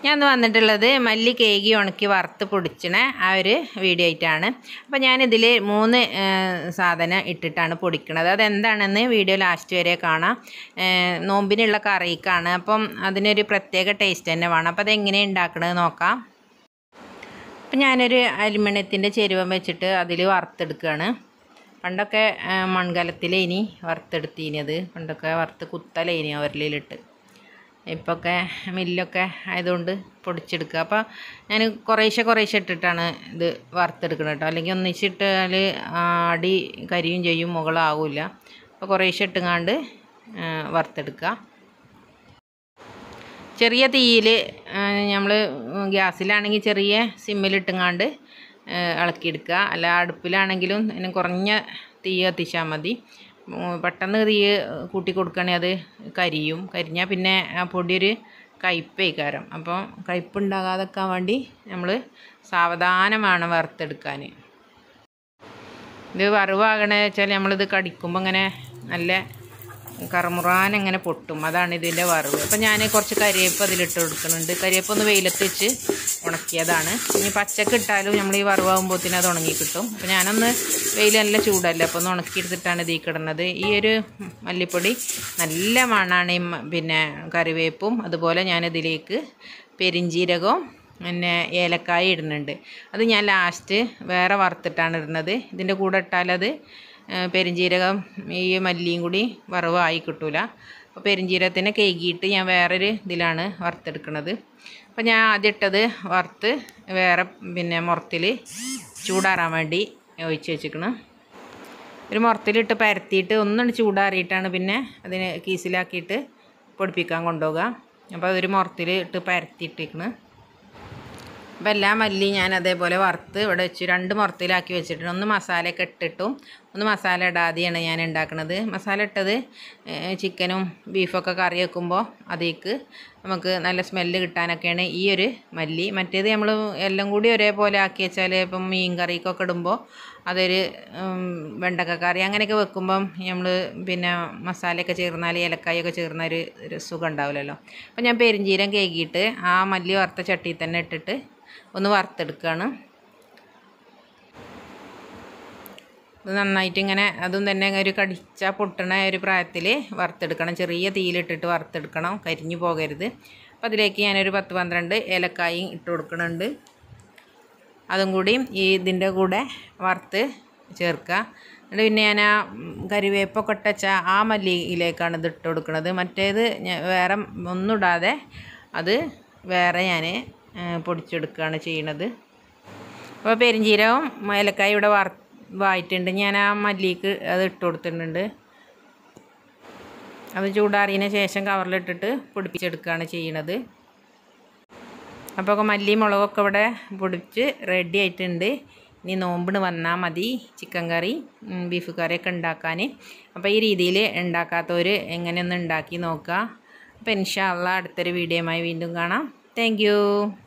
ഞാൻ ഇന്ന് വന്നിട്ടുള്ളത് മല്ലി കേകി ഉണക്കി വറുത്ത് പൊടിച്ചണ ആ ഒരു വീഡിയോ ആയിട്ടാണ് അപ്പോൾ ഞാനിതിൽ മൂന്ന് ഏഹ്, സാധനം ഇട്ടിട്ടാണ് പൊടിക്കണത് അതെന്താണെന്ന് വീഡിയോ ലാസ്റ്റ് വരെ കാണാം ഏഹ്, നോമ്പിനുള്ള കറിക്കാണ് അപ്പം അതിനൊരു പ്രത്യേക ടേസ്റ്റ് തന്നെ വേണം അപ്പോൾ അതെങ്ങനെ ഉണ്ടാക്കണത് നോക്കാം അപ്പം ഞാനൊരു അലുമിനിയത്തിൻ്റെ ചെരുവം വെച്ചിട്ട് അതിൽ വറുത്തെടുക്കുകയാണ് പണ്ടൊക്കെ മൺകലത്തിൽ ഇനി വറുത്തെടുത്തീനത് പണ്ടൊക്കെ വറുത്ത് കുത്തലേനി അവരിലിട്ട് ഇപ്പൊക്കെ മില്ലൊക്കെ ആയതുകൊണ്ട് പൊടിച്ചെടുക്കുക അപ്പോൾ ഞാൻ കുറേശ്ശെ കുറേശ്ശെ ഇട്ടിട്ടാണ് ഇത് വറുത്തെടുക്കുന്നത് കേട്ടോ അല്ലെങ്കിൽ ഒന്നിച്ചിട്ടാൽ അടി കരിയും ചെയ്യും മുകളാവില്ല അപ്പോൾ കുറേശ്ശെ ഇട്ടുങ്ങാണ്ട് വറുത്തെടുക്കുക ചെറിയ തീയിൽ നമ്മൾ ഗ്യാസിലാണെങ്കിൽ ചെറിയ സിമ്മിലിട്ടുങ്ങാണ്ട് ഇളക്കിയെടുക്കുക അല്ല അടുപ്പിലാണെങ്കിലും അതിന് കുറഞ്ഞ തീ കത്തിച്ചാൽ മതി ഉം, പെട്ടെന്ന് തീ കൂട്ടി കൊടുക്കുകയാണെങ്കിൽ അത് കരിയും കരിഞ്ഞാൽ പിന്നെ ആ പൊടിയൊരു കയ്പ്പേക്കാരം അപ്പോൾ കയ്പ്പ് ഉണ്ടാകാതെക്കാൻ വേണ്ടി നമ്മൾ സാവധാനം വേണം വറുത്തെടുക്കാൻ ഇത് വറവാകണ വെച്ചാൽ നമ്മളിത് കടിക്കുമ്പോൾ ഇങ്ങനെ നല്ല കറുമുറാൻ ഇങ്ങനെ പൊട്ടും അതാണ് ഇതിൻ്റെ വറവ് അപ്പം ഞാൻ കുറച്ച് കരിവേപ്പ് അതിലിട്ട് കൊടുക്കുന്നുണ്ട് കരിവേപ്പ് ഒന്ന് വെയിലത്ത് വെച്ച് ഉണക്കിയതാണ് ഇനി പച്ചക്ക് ഇട്ടാലും നമ്മൾ ഈ വറവാകുമ്പോഴത്തേനും അത് ഉണങ്ങി കിട്ടും അപ്പം ഞാനൊന്ന് വെയിൽ നല്ല ചൂടല്ലേ അപ്പോൾ ഒന്ന് ഉണക്കിയെടുത്തിട്ടാണ് ഇതിൽ കിടന്നത് ഈ ഒരു മല്ലിപ്പൊടി നല്ല മണാണ് ഈ മ- പിന്നെ കറിവേപ്പും അതുപോലെ ഞാനിതിലേക്ക് പെരിഞ്ജീരകവും പിന്നെ ഏലക്കായ ഇടുന്നുണ്ട് അത് ഞാൻ ലാസ്റ്റ് വേറെ വറുത്തിട്ടാണ് ഇടുന്നത് ഇതിൻ്റെ കൂടെ ഇട്ടാലത് ആ, പെരുംജീരകം ഈ മല്ലിയും കൂടി വറവായി കിട്ടൂല അപ്പോൾ പെരുംജീരകത്തിനെ കേകിയിട്ട് ഞാൻ വേറൊരു ഇതിലാണ് വറുത്തെടുക്കുന്നത് അപ്പോൾ ഞാൻ ആദ്യം ഇട്ടത് വറുത്ത് വേറെ പിന്നെ മുറത്തിൽ ചൂടാറാൻ വേണ്ടി ഒഴിച്ച് വെച്ചിരിക്കണം ഒരു മുറത്തിലിട്ട് പരത്തിയിട്ട് ഒന്നും ചൂടാറിയിട്ടാണ് പിന്നെ അതിന് കീസിലാക്കിയിട്ട് പൊടിപ്പിക്കാൻ കൊണ്ടുപോകുക അപ്പോൾ അതൊരു മുറത്തിൽ ഇട്ട് പരത്തിയിട്ടിരിക്കണം അപ്പോൾ എല്ലാ മല്ലി ഞാൻ അതേപോലെ വറുത്ത് ഇവിടെ വെച്ച് രണ്ട് മുറത്തിലാക്കി വെച്ചിട്ടുണ്ട് ഒന്ന് മസാലയൊക്കെ ഇട്ടിട്ടും ഒന്ന് മസാല ഇടാതെയാണ് ഞാൻ ഉണ്ടാക്കുന്നത് മസാല ഇട്ടത് ഏഹ്, ചിക്കനും ബീഫൊക്കെ കറി വെക്കുമ്പോൾ അതിലേക്ക് നമുക്ക് നല്ല സ്മെല്ല് കിട്ടാനൊക്കെയാണ് ഈ ഒരു മല്ലി മറ്റേത് നമ്മൾ എല്ലാം കൂടി ഒരേപോലെ ആക്കി വെച്ചാൽ ഇപ്പം മീൻ കറിക്കൊക്കെ ഇടുമ്പോൾ അതൊരു ഉം, വെണ്ടക്ക കറി അങ്ങനെയൊക്കെ വെക്കുമ്പം നമ്മൾ പിന്നെ മസാലയൊക്കെ ചേർന്നാൽ ഏലക്കായൊക്കെ ചേർന്ന ഒരു ഒരു സുഖം ഉണ്ടാവില്ലല്ലോ അപ്പോൾ ഞാൻ പെരിഞ്ചീരം കേകിയിട്ട് ആ മല്ലി വറുത്ത ചട്ടിയിൽ തന്നെ ഇട്ടിട്ട് ഒന്ന് വറുത്തെടുക്കുകയാണ് ഇത് നന്നായിട്ട് ഇങ്ങനെ അതും തന്നെ ഒരു കടിച്ച പൊട്ടണ ഒരു പ്രായത്തിൽ വറുത്തെടുക്കണം ചെറിയ തീയിലിട്ടിട്ട് വറുത്തെടുക്കണം കരിഞ്ഞു പോകരുത് അപ്പോൾ അതിലേക്ക് ഞാനൊരു പത്ത് പന്ത്രണ്ട് ഏലക്കായും ഇട്ട് കൊടുക്കുന്നുണ്ട് അതും കൂടി ഈ ഇതിൻ്റെ കൂടെ വറുത്ത് ചേർക്കുക എന്നിട്ട് പിന്നെ ഞാൻ ആ ഉം, കരിവേപ്പൊക്കെ ഇട്ടച്ച ആ മല്ലിയിലേക്കാണ് ഇത് ഇട്ട് കൊടുക്കുന്നത് മറ്റേത് ഞാൻ വേറെ ഒന്നും ഇടാതെ അത് വേറെ ഞാൻ പൊടിച്ചെടുക്കുകയാണ് ചെയ്യണത് അപ്പോൾ പെരിഞ്ചീരവും ഏലക്കായ ഇവിടെ വറ വായിട്ടുണ്ട് ഞാൻ ആ മല്ലിക്ക് അത് ഇട്ട് കൊടുത്തിട്ടുണ്ട് അത് ചൂടാറിയതിന് ശേഷം കവറിലിട്ടിട്ട് പൊടിപ്പിച്ചെടുക്കുകയാണ് ചെയ്യണത് അപ്പോൾ ഒക്കെ മല്ലി മുളകൊക്കെ ഇവിടെ പൊടിച്ച് റെഡി ആയിട്ടുണ്ട് ഇനി നോമ്പിന് വന്നാൽ മതി ചിക്കൻ കറി ഉം, ബീഫ് കറിയൊക്കെ ഉണ്ടാക്കാൻ അപ്പോൾ ഈ രീതിയിൽ ഉണ്ടാക്കാത്തവർ എങ്ങനെയൊന്ന് ഉണ്ടാക്കി നോക്കുക അപ്പോൾ ഇൻഷാ അള്ളാ അടുത്തൊരു വീഡിയോയുമായി വീണ്ടും കാണാം താങ്ക്